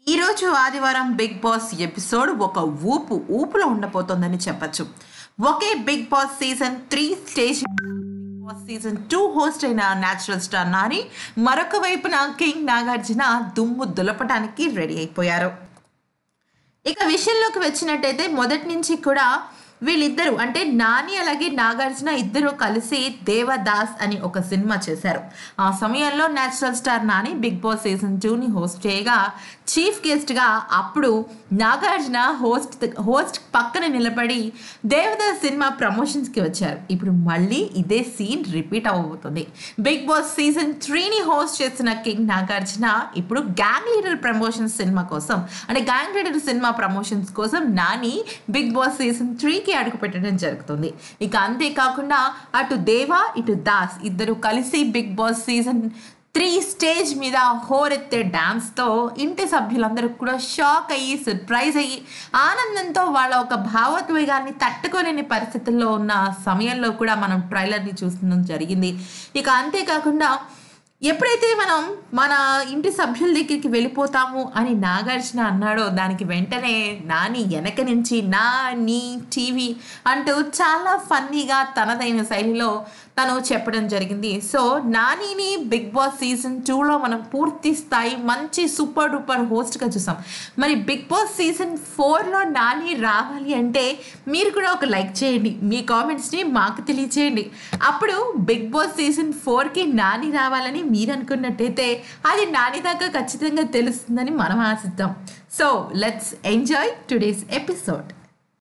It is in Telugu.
ఈరోజు ఆదివారం బిగ్ బాస్ ఎపిసోడ్ ఒక ఊపు ఊపులో ఉండబోతోందని చెప్పచ్చు ఒకే Bigg Boss season three stage Bigg Boss season two host అయిన న్యాచురల్ స్టార్ నాని మరొక వైపున కింగ్ నాగార్జున దుమ్ము దులపడానికి రెడీ అయిపోయారు ఇక విషయంలోకి వచ్చినట్టయితే మొదటి నుంచి కూడా వీళ్ళిద్దరూ అంటే నాని అలాగే నాగార్జున ఇద్దరు కలిసి దేవదాస్ అని ఒక సినిమా చేశారు ఆ సమయంలో natural star Nani Bigg Boss season టూని హోస్ట్ చేయగా చీఫ్ గెస్ట్గా అప్పుడు నాగార్జున హోస్ట్ హోస్ట్ పక్కన నిలబడి దేవదాస్ సినిమా ప్రమోషన్స్కి వచ్చారు ఇప్పుడు మళ్ళీ ఇదే సీన్ రిపీట్ అవ్వబోతుంది బిగ్ బాస్ సీజన్ త్రీని హోస్ట్ చేసిన కింగ్ నాగార్జున ఇప్పుడు గ్యాంగ్ లీడర్ ప్రమోషన్స్ సినిమా కోసం అంటే గ్యాంగ్ లీడర్ సినిమా ప్రమోషన్స్ కోసం నాని బిగ్ బాస్ సీజన్ త్రీకి అడుగు పెట్టడం జరుగుతుంది ఇక అంతేకాకుండా అటు దేవా ఇటు దాస్ ఇద్దరు కలిసి Bigg Boss season three stage మీద హోరెత్తే డ్యాన్స్తో ఇంటి సభ్యులందరూ కూడా షాక్ అయ్యి సర్ప్రైజ్ అయ్యి ఆనందంతో వాళ్ళ ఒక భావోద్వేగాన్ని తట్టుకోలేని పరిస్థితుల్లో ఉన్న సమయంలో కూడా మనం ట్రైలర్ని చూడడం జరిగింది ఇక అంతేకాకుండా ఎప్పుడైతే మనం మన ఇంటి సభ్యుల దగ్గరికి వెళ్ళిపోతాము అని నాగార్జున అన్నాడో దానికి వెంటనే నాని వెనక నుంచి నా నీ టీవీ అంటూ చాలా ఫన్నీగా తనదైన శైలిలో తను చెప్పడం జరిగింది సో నానిని బిగ్ బాస్ సీజన్ టూలో మనం పూర్తి స్థాయి మంచి సూపర్ డూపర్ హోస్ట్గా చూసాం మరి బిగ్ బాస్ సీజన్ ఫోర్లో నాని రావాలి అంటే మీరు కూడా ఒక లైక్ చేయండి మీ కామెంట్స్ని మాకు తెలియచేయండి అప్పుడు బిగ్ బాస్ సీజన్ ఫోర్కి నాని రావాలని మీరు అనుకున్నట్టయితే అది నాని దాకా ఖచ్చితంగా తెలుస్తుందని మనం ఆశిద్దాం so let's enjoy today's episode